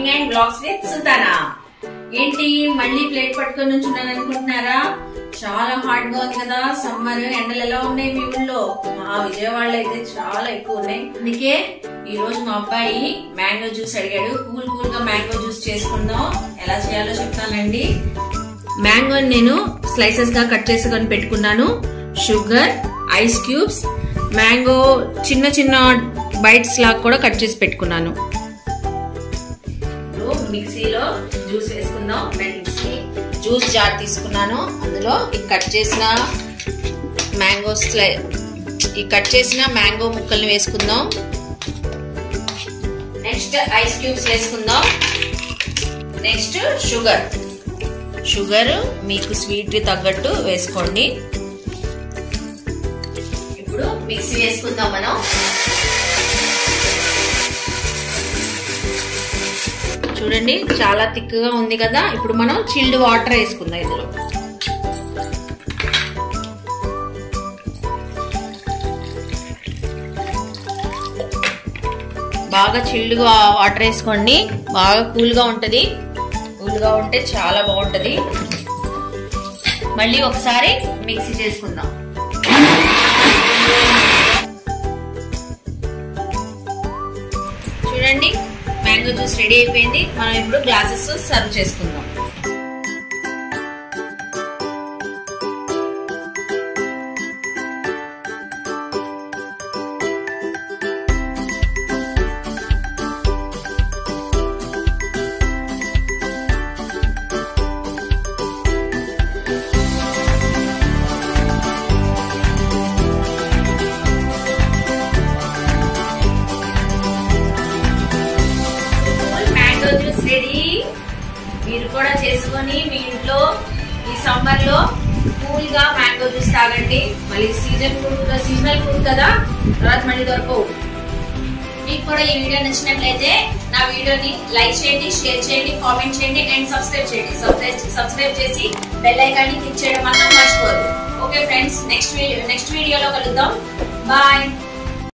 cooking and blogs with Sultana ఏంటి మళ్ళీ plate పట్టుకొని నుంచున్నాను అనుకుంటున్నారా చాలా హాట్ గా ఉంది కదా సమ్మర్ ఎండలు ఎలా ఉన్నాయి మీ ఊళ్ళో మా విజయవాడలో అయితే చాలా ఎక్కువ ఉన్నాయి అందుకే ఈ రోజు మా అబ్బాయి మ్యాంగో జ్యూస్ అడిగాడు కూల్ కూల్ గా మ్యాంగో జ్యూస్ చేసుకుందాం ఎలా చేయాలో చెప్తానండి మ్యాంగో నేను స్లైసెస్ గా కట్ చేసుకొని పెట్టుకున్నాను షుగర్ ఐస్ క్యూబ్స్ మ్యాంగో చిన్న చిన్న బైట్స్ లాగా కూడా కట్ చేసి పెట్టుకున్నాను ఇప్పుడు మిక్సీలో జ్యూస్ వేసుకుందాం మిక్సీ జ్యూస్ జార్ తీసుకున్నాను అందులో ఈ కట్ చేసిన మ్యాంగో స్లై ఈ కట్ చేసిన మ్యాంగో ముక్కల్ని వేసుకుందాం నెక్స్ట్ ఐస్ క్యూబ్స్ వేసుకుందాం నెక్స్ట్ షుగర్ షుగర్ మీకు స్వీట్ తగ్గట్టు వేసుకోండి ఇప్పుడు మిక్సీ వేసుకుందాం మనం చూడండి చాలా థిక్గా ఉంది కదా ఇప్పుడు మనం చిల్డ్ వాటర్ వేసుకుందాం ఇందులో బాగా చిల్డ్గా వాటర్ వేసుకోండి బాగా కూల్గా ఉంటుంది కూల్గా ఉంటే చాలా బాగుంటుంది మళ్ళీ ఒకసారి మిక్సీ చేసుకుందాం చూడండి మ్యాంగో జ్యూస్ రెడీ అయిపోయింది మనం ఇప్పుడు గ్లాసెస్ సర్వ్ చేసుకుందాం మ్యాంగో జ్యూస్ రెడీ మీరు కూడా చేసుకొని మీ ఇంట్లో ఈ సమ్మర్ లో కూల్ గా మ్యాంగో జ్యూస్ తాగండి మళ్ళీ సీజన్ ఫుడ్ సీజనల్ ఫుడ్ కదా తర్వాత మళ్ళీ దొరకవు మీకు కూడా ఈ వీడియో నచ్చినట్లయితే నా వీడియోని లైక్ చేయండి షేర్ చేయండి కామెంట్ చేయండి అండ్ సబ్స్క్రైబ్ చేయండి సబ్స్క్రైబ్ సబ్స్క్రైబ్ చేసి బెల్ ఐకాన్ ని క్లిక్ చేయడం మాత్రం మర్చిపోదు okay friends next video next వీడియోలో కలుద్దాం బాయ్